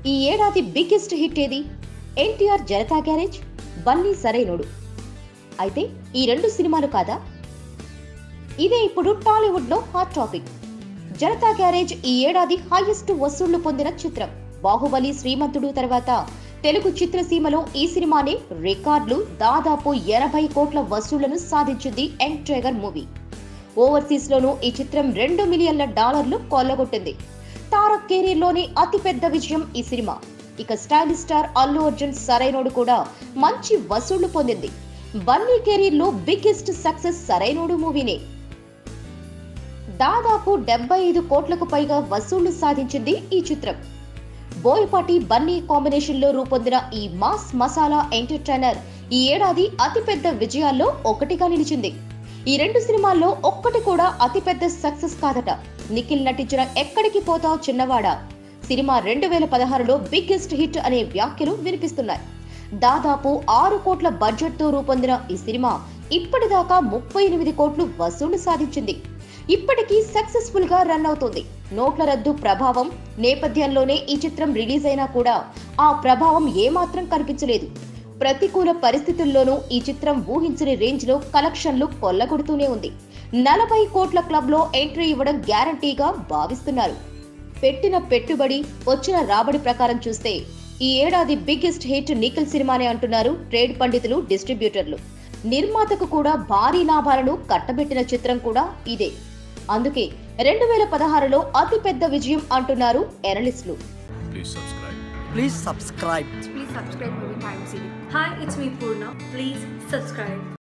ఈ ఏడాది biggest hit ఏది ఎన్టీఆర్ జనతా గ్యారేజ్ బన్నీ సరైనోడు అయితే ఈ రెండు సినిమాలు కాదా ఇదే ఇప్పుడు టాలీవుడ్ లో హాట్ టాపిక్ జనతా గ్యారేజ్ ఈ ఏడాది హైయెస్ట్ వసూళ్లు పొందిన చిత్రం బాహుబలి శ్రీమంతుడు తర్వాత తెలుగు చిత్రసీమలో ఈ సినిమానే రికార్డులు దాదాపు ఎనభై కోట్ల వసూళ్లను సాధించింది యంగ్ టైగర్ మూవీ ఓవర్సీస్ లోనూ ఈ చిత్రం రెండు మిలియన్ల డాలర్లు కొల్లగొట్టింది తారక్ కెరీర్ లోని అతిపెద్ద విజయం ఈ సినిమా ఇక స్టైలిష్ స్టార్ అల్లు అర్జున్ సరైనోడు కూడా మంచి వసూళ్లు పొందింది బన్నీ కెరీర్ లో బిగ్గెస్ట్ సక్సెస్ సరైనోడు మూవీనే దాదాపు డెబ్బై ఐదు కోట్లకు పైగా వసూళ్లు సాధించింది ఈ చిత్రం బోయపాటి బన్నీ కాంబినేషన్ లో రూపొందిన ఈ మాస్ మసాలా ఎంటర్టైనర్ ఈ ఏడాది అతిపెద్ద విజయాల్లో ఒకటిగా నిలిచింది ఈ రెండు సినిమాల్లో ఒక్కటి కూడా అతిపెద్ద సక్సెస్ కాదట నిఖిల్ నటించిన ఎక్కడికి పోతావు చిన్నవాడా సినిమా రెండు వేల పదహారులో బిగ్గెస్ట్ హిట్ అనే వ్యాఖ్యలు వినిపిస్తున్నాయి దాదాపు ఆరు కోట్ల బడ్జెట్ తో రూపొందిన ఈ సినిమా ఇప్పటిదాకా ముప్పై ఎనిమిది కోట్లు వసూలు సాధించింది ఇప్పటికీ సక్సెస్ఫుల్ గా రన్ అవుతుంది నోట్ల రద్దు ప్రభావం నేపథ్యంలోనే ఈ చిత్రం రిలీజ్ అయినా కూడా ఆ ప్రభావం ఏమాత్రం కనిపించలేదు ప్రతికూల పరిస్థితుల్లోనూ ఈ చిత్రం ఊహించని రేంజ్ లో కలెక్షన్లు కొల్లగొడుతూనే ఉంది నలభై కోట్ల క్లబ్ లో ఎంట్రీ ఇవ్వడం గ్యారంటీగా భావిస్తున్నారు పెట్టిన పెట్టుబడి వచ్చిన రాబడి ప్రకారం చూస్తే ఈ ఏడాది బిగ్గెస్ట్ హిట్ నిఖిల్ సినిమానే అంటున్నారు ట్రేడ్ పండితులు డిస్ట్రిబ్యూటర్లు నిర్మాతకు కూడా భారీ లాభాలను కట్టబెట్టిన చిత్రం కూడా ఇదే అందుకే రెండు వేల పదహారులో అతిపెద్ద విజయం అంటున్నారు ఎనలిస్టులు Please subscribe. Please subscribe. Please subscribe Movie Time Series. Hi, it's me Purna. Please subscribe.